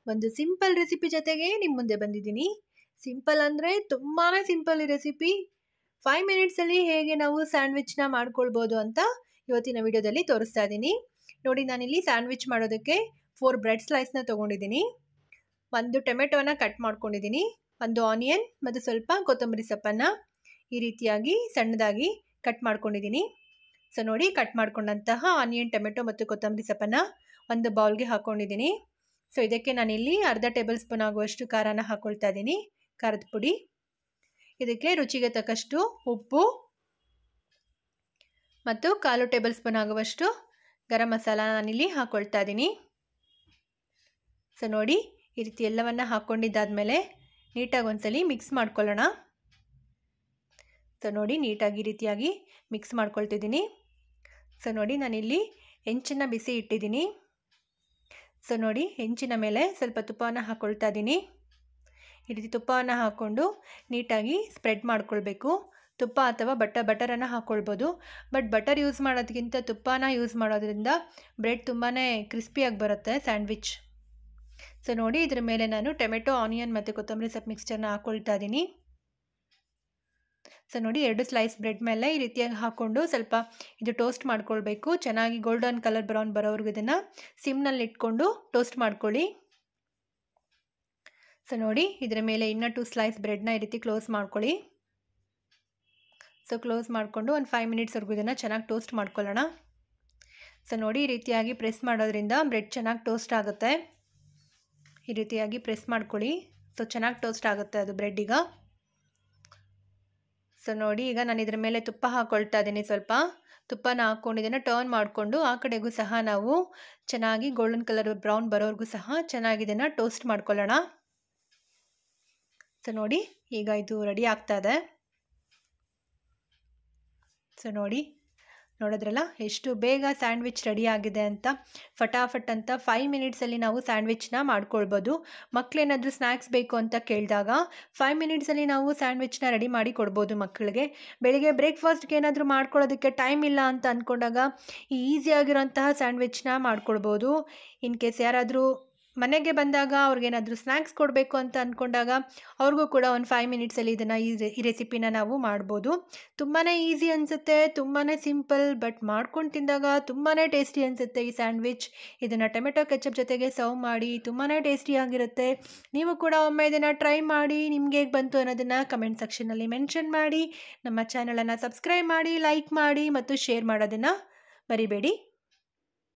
ಒಂದು simple recipe ಜೊತೆಗೆ ನಿಮ್ಮ ಮುಂದೆ ಬಂದಿದ್ದೀನಿ ಸಿಂಪಲ್ ಅಂದರೆ ತುಂಬಾ ಸಿಂಪಲ್ ಈ ರೆಸಿಪಿ ಫೈವ್ ಮಿನಿಟ್ಸಲ್ಲಿ ಹೇಗೆ ನಾವು ಸ್ಯಾಂಡ್ವಿಚ್ನ ಮಾಡ್ಕೊಳ್ಬೋದು ಅಂತ ಇವತ್ತಿನ ವಿಡಿಯೋದಲ್ಲಿ ತೋರಿಸ್ತಾ ಇದ್ದೀನಿ ನೋಡಿ ನಾನಿಲ್ಲಿ ಸ್ಯಾಂಡ್ವಿಚ್ ಮಾಡೋದಕ್ಕೆ ಫೋರ್ ಬ್ರೆಡ್ ಸ್ಲೈಸ್ನ ತೊಗೊಂಡಿದ್ದೀನಿ ಒಂದು ಟೊಮೆಟೊನ ಕಟ್ ಮಾಡ್ಕೊಂಡಿದ್ದೀನಿ ಒಂದು ಆನಿಯನ್ ಮತ್ತು ಸ್ವಲ್ಪ ಕೊತ್ತಂಬರಿ ಸೊಪ್ಪನ್ನು ಈ ರೀತಿಯಾಗಿ ಸಣ್ಣದಾಗಿ ಕಟ್ ಮಾಡ್ಕೊಂಡಿದ್ದೀನಿ ಸೊ ನೋಡಿ ಕಟ್ ಮಾಡ್ಕೊಂಡಂತಹ ಆನಿಯನ್ ಟೊಮೆಟೊ ಮತ್ತು ಕೊತ್ತಂಬರಿ ಸೊಪ್ಪನ್ನು ಒಂದು ಬೌಲ್ಗೆ ಹಾಕ್ಕೊಂಡಿದ್ದೀನಿ ಸೊ ಇದಕ್ಕೆ ನಾನಿಲ್ಲಿ ಅರ್ಧ ಟೇಬಲ್ ಸ್ಪೂನ್ ಆಗುವಷ್ಟು ಖಾರನ ಹಾಕ್ಕೊಳ್ತಾ ಇದ್ದೀನಿ ಖಾರದ ಪುಡಿ ಇದಕ್ಕೆ ರುಚಿಗೆ ತಕ್ಕಷ್ಟು ಉಪ್ಪು ಮತ್ತು ಕಾಲು ಟೇಬಲ್ ಸ್ಪೂನ್ ಆಗುವಷ್ಟು ಗರಂ ಮಸಾಲ ನಾನಿಲ್ಲಿ ಹಾಕ್ಕೊಳ್ತಾ ಇದ್ದೀನಿ ಸೊ ನೋಡಿ ಈ ರೀತಿ ಎಲ್ಲವನ್ನು ಹಾಕ್ಕೊಂಡಿದ್ದಾದಮೇಲೆ ನೀಟಾಗಿ ಒಂದ್ಸಲಿ ಮಿಕ್ಸ್ ಮಾಡ್ಕೊಳ್ಳೋಣ ಸೊ ನೋಡಿ ನೀಟಾಗಿ ಈ ರೀತಿಯಾಗಿ ಮಿಕ್ಸ್ ಮಾಡ್ಕೊಳ್ತಿದ್ದೀನಿ ಸೊ ನೋಡಿ ನಾನಿಲ್ಲಿ ಹೆಂಚನ್ನು ಬಿಸಿ ಇಟ್ಟಿದ್ದೀನಿ ಸೊ ನೋಡಿ ಹೆಂಚಿನ ಮೇಲೆ ಸ್ವಲ್ಪ ತುಪ್ಪವನ್ನು ಹಾಕ್ಕೊಳ್ತಾ ಇದ್ದೀನಿ ಈ ರೀತಿ ತುಪ್ಪವನ್ನು ಹಾಕ್ಕೊಂಡು ನೀಟಾಗಿ ಸ್ಪ್ರೆಡ್ ಮಾಡ್ಕೊಳ್ಬೇಕು ತುಪ್ಪ ಅಥವಾ ಬಟ್ಟ ಬಟರನ್ನು ಹಾಕ್ಕೊಳ್ಬೋದು ಬಟ್ ಬಟರ್ ಯೂಸ್ ಮಾಡೋದಕ್ಕಿಂತ ತುಪ್ಪನ ಯೂಸ್ ಮಾಡೋದ್ರಿಂದ ಬ್ರೆಡ್ ತುಂಬಾ ಕ್ರಿಸ್ಪಿಯಾಗಿ ಬರುತ್ತೆ ಸ್ಯಾಂಡ್ವಿಚ್ ಸೊ ನೋಡಿ ಇದ್ರ ಮೇಲೆ ನಾನು ಟೊಮೆಟೊ ಆನಿಯನ್ ಮತ್ತು ಕೊತ್ತಂಬರಿ ಸೊಪ್ಪು ಮಿಕ್ಸ್ಚರ್ನ ಹಾಕ್ಕೊಳ್ತಾ ಇದ್ದೀನಿ ಸೊ ನೋಡಿ ಎರಡು ಸ್ಲೈಸ್ ಬ್ರೆಡ್ ಮೇಲೆ ಈ ರೀತಿಯಾಗಿ ಹಾಕ್ಕೊಂಡು ಸ್ವಲ್ಪ ಇದು ಟೋಸ್ಟ್ ಮಾಡ್ಕೊಳ್ಬೇಕು ಚೆನ್ನಾಗಿ ಗೋಲ್ಡನ್ ಕಲರ್ ಬ್ರೌನ್ ಬರೋವರೆಗೂ ಇದನ್ನು ಸಿಮ್ನಲ್ಲಿ ಇಟ್ಕೊಂಡು ಟೋಸ್ಟ್ ಮಾಡ್ಕೊಳ್ಳಿ ಸೊ ನೋಡಿ ಇದರ ಮೇಲೆ ಇನ್ನೂ ಟು ಸ್ಲೈಸ್ ಬ್ರೆಡ್ನ ಈ ರೀತಿ ಕ್ಲೋಸ್ ಮಾಡ್ಕೊಳ್ಳಿ ಸೊ ಕ್ಲೋಸ್ ಮಾಡಿಕೊಂಡು ಒಂದು ಫೈವ್ ಮಿನಿಟ್ಸ್ವರೆಗೂ ಇದನ್ನು ಚೆನ್ನಾಗಿ ಟೋಸ್ಟ್ ಮಾಡ್ಕೊಳ್ಳೋಣ ಸೊ ನೋಡಿ ಈ ರೀತಿಯಾಗಿ ಪ್ರೆಸ್ ಮಾಡೋದ್ರಿಂದ ಬ್ರೆಡ್ ಚೆನ್ನಾಗಿ ಟೋಸ್ಟ್ ಆಗುತ್ತೆ ಈ ರೀತಿಯಾಗಿ ಪ್ರೆಸ್ ಮಾಡ್ಕೊಳ್ಳಿ ಸೊ ಚೆನ್ನಾಗಿ ಟೋಸ್ಟ್ ಆಗುತ್ತೆ ಅದು ಬ್ರೆಡ್ ಈಗ ಸೊ ನೋಡಿ ಈಗ ನಾನು ಇದ್ರ ಮೇಲೆ ತುಪ್ಪ ಹಾಕ್ಕೊಳ್ತಾ ಇದ್ದೀನಿ ಸ್ವಲ್ಪ ತುಪ್ಪನ ಹಾಕ್ಕೊಂಡು ಇದನ್ನು ಟರ್ನ್ ಮಾಡಿಕೊಂಡು ಆ ಕಡೆಗೂ ಸಹ ನಾವು ಚೆನ್ನಾಗಿ ಗೋಲ್ಡನ್ ಕಲರ್ ಬ್ರೌನ್ ಬರೋವರೆಗೂ ಸಹ ಚೆನ್ನಾಗಿ ಇದನ್ನು ಟೋಸ್ಟ್ ಮಾಡ್ಕೊಳ್ಳೋಣ ಸೊ ನೋಡಿ ಈಗ ಇದು ರೆಡಿ ಆಗ್ತಾ ಇದೆ ಸೊ ನೋಡಿ ನೋಡಿದ್ರಲ್ಲ ಎಷ್ಟು ಬೇಗ ಸ್ಯಾಂಡ್ವಿಚ್ ರೆಡಿ ಆಗಿದೆ ಅಂತ ಫಟಾಫಟ್ ಅಂತ ಫೈವ್ ಮಿನಿಟ್ಸಲ್ಲಿ ನಾವು ಸ್ಯಾಂಡ್ವಿಚ್ನ ಮಾಡ್ಕೊಳ್ಬೋದು ಮಕ್ಕಳೇನಾದರೂ ಸ್ನ್ಯಾಕ್ಸ್ ಬೇಕು ಅಂತ ಕೇಳಿದಾಗ ಫೈವ್ ಮಿನಿಟ್ಸಲ್ಲಿ ನಾವು ಸ್ಯಾಂಡ್ವಿಚ್ನ ರೆಡಿ ಮಾಡಿ ಕೊಡ್ಬೋದು ಮಕ್ಕಳಿಗೆ ಬೆಳಿಗ್ಗೆ ಬ್ರೇಕ್ಫಾಸ್ಟ್ಗೆ ಏನಾದರೂ ಮಾಡ್ಕೊಳ್ಳೋದಕ್ಕೆ ಟೈಮ್ ಇಲ್ಲ ಅಂತ ಅಂದ್ಕೊಂಡಾಗ ಈ ಈಸಿಯಾಗಿರೋಂತಹ ಸ್ಯಾಂಡ್ವಿಚ್ನ ಮಾಡ್ಕೊಳ್ಬೋದು ಇನ್ ಕೇಸ್ ಯಾರಾದರೂ ಮನೆಗೆ ಬಂದಾಗ ಅವ್ರಿಗೇನಾದರೂ ಸ್ನ್ಯಾಕ್ಸ್ ಕೊಡಬೇಕು ಅಂತ ಅಂದ್ಕೊಂಡಾಗ ಅವ್ರಿಗೂ ಕೂಡ ಒಂದು ಫೈವ್ ಮಿನಿಟ್ಸಲ್ಲಿ ಇದನ್ನು ಈ ಈ ರೆಸಿಪಿನ ನಾವು ಮಾಡ್ಬೋದು ತುಂಬಾ ಈಸಿ ಅನಿಸುತ್ತೆ ತುಂಬಾ ಸಿಂಪಲ್ ಬಟ್ ಮಾಡ್ಕೊಂಡು ತಿಂದಾಗ ತುಂಬಾ ಟೇಸ್ಟಿ ಅನಿಸುತ್ತೆ ಈ ಸ್ಯಾಂಡ್ವಿಚ್ ಇದನ್ನು ಟೊಮೆಟೊ ಕೆಚಪ್ ಜೊತೆಗೆ ಸರ್ವ್ ಮಾಡಿ ತುಂಬಾ ಟೇಸ್ಟಿಯಾಗಿರುತ್ತೆ ನೀವು ಕೂಡ ಒಮ್ಮೆ ಇದನ್ನು ಟ್ರೈ ಮಾಡಿ ನಿಮ್ಗೆ ಹೇಗೆ ಬಂತು ಅನ್ನೋದನ್ನು ಕಮೆಂಟ್ ಸೆಕ್ಷನಲ್ಲಿ ಮೆನ್ಷನ್ ಮಾಡಿ ನಮ್ಮ ಚಾನಲನ್ನು ಸಬ್ಸ್ಕ್ರೈಬ್ ಮಾಡಿ ಲೈಕ್ ಮಾಡಿ ಮತ್ತು ಶೇರ್ ಮಾಡೋದನ್ನು ಮರಿಬೇಡಿ